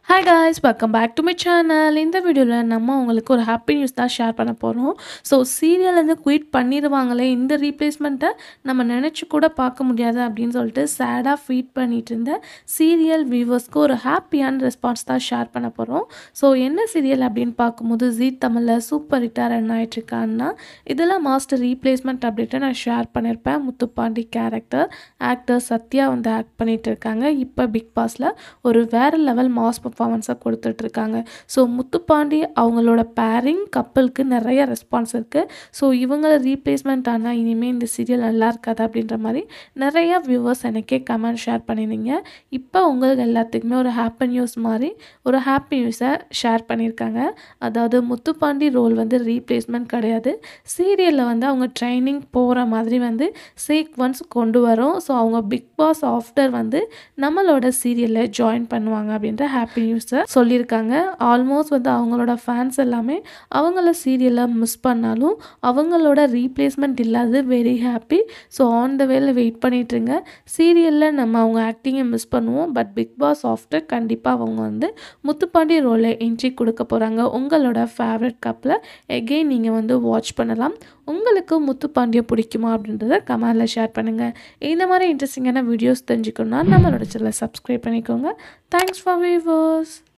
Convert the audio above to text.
hi guys welcome back to my channel இந்த வீடியோவில் நம்ம உங்களுக்கு ஒரு ஹாப்பி நியூஸ் தான் ஷேர் பண்ண போகிறோம் ஸோ சீரியல்லேருந்து குயிட் பண்ணிடுவாங்களே இந்த ரீப்ளேஸ்மெண்ட்டை நம்ம நினச்சி கூட பார்க்க முடியாது அப்படின்னு சொல்லிட்டு சேடாக ஃபீட் பண்ணிட்டு இருந்த சீரியல் வியூவர்ஸ்க்கு ஒரு ஹாப்பியான ரெஸ்பான்ஸ் தான் ஷேர் பண்ண போகிறோம் ஸோ என்ன சீரியல் அப்படின்னு பார்க்கும்போது ஜீ தமிழில் சூப்பர் ஹிட்டாக ரன் ஆகிட்டுருக்கான்னா இதெல்லாம் மாஸ்டர் ரீப்ளேஸ்மெண்ட் அப்படின்ட்டு நான் ஷேர் பண்ணியிருப்பேன் முத்துப்பாண்டி கேரக்டர் ஆக்டர் சத்யா வந்து ஆக்ட் பண்ணிட்டு இருக்காங்க இப்போ பிக் பாஸில் ஒரு வேறு லெவல் மாஸ் பர்ஃபார்மன்ஸாக கொடுத்துட்ருக்காங்க ஸோ முத்துப்பாண்டி அவங்களோட பேரிங் கப்பலுக்கு நிறைய ரெஸ்பான்ஸ் இருக்குது ஸோ இவங்கள ரீப்ளேஸ்மெண்ட் ஆனால் இனிமேல் இந்த சீரியல் நல்லா இருக்காது அப்படின்ற மாதிரி நிறையா வியூவர்ஸ் எனக்கே கமெண்ட் ஷேர் பண்ணியிருந்தீங்க இப்போ உங்களுக்கு எல்லாத்துக்குமே ஒரு ஹாப்பி நியூஸ் மாதிரி ஒரு ஹாப்பி நியூஸை ஷேர் பண்ணியிருக்காங்க அதாவது முத்துப்பாண்டி ரோல் வந்து ரீப்ளேஸ்மெண்ட் கிடையாது சீரியலில் வந்து அவங்க ட்ரைனிங் போகிற மாதிரி வந்து சீக்வன்ஸ் கொண்டு வரும் ஸோ அவங்க பிக் பாஸ் ஆஃப்டர் வந்து நம்மளோட சீரியலில் ஜாயின் பண்ணுவாங்க அப்படின்ற ஹாப்பி நியூஸை சொல்லியிருக்காங்க ஆல்மோஸ்ட் வந்து அவங்களோட ஃபேன்ஸ் எல்லாமே அவங்கள சீரியலை மிஸ் பண்ணாலும் அவங்களோட ரீப்ளேஸ்மெண்ட் இல்லாதது very happy so on the வேல வெயிட் பண்ணிட்டுருங்க சீரியலில் நம்ம அவங்க ஆக்டிங்கை மிஸ் பண்ணுவோம் பட் பிக் பாஸ் ஆஃப்டர் கண்டிப்பாக அவங்க வந்து முத்துப்பாண்டி ரோலை என்ட்ரி கொடுக்க போகிறாங்க உங்களோட ஃபேவரட் கப்பில் எகெயின் நீங்கள் வந்து வாட்ச் பண்ணலாம் உங்களுக்கு முத்துப்பாண்டியை பிடிக்குமா அப்படின்றத கமெண்டில் ஷேர் பண்ணுங்கள் இந்த மாதிரி இன்ட்ரெஸ்டிங்கான வீடியோஸ் தெரிஞ்சுக்கணுன்னா நம்மளோட சேனலை சப்ஸ்கிரைப் பண்ணிக்கோங்க தேங்க்ஸ் ஃபார் வியூவர்ஸ்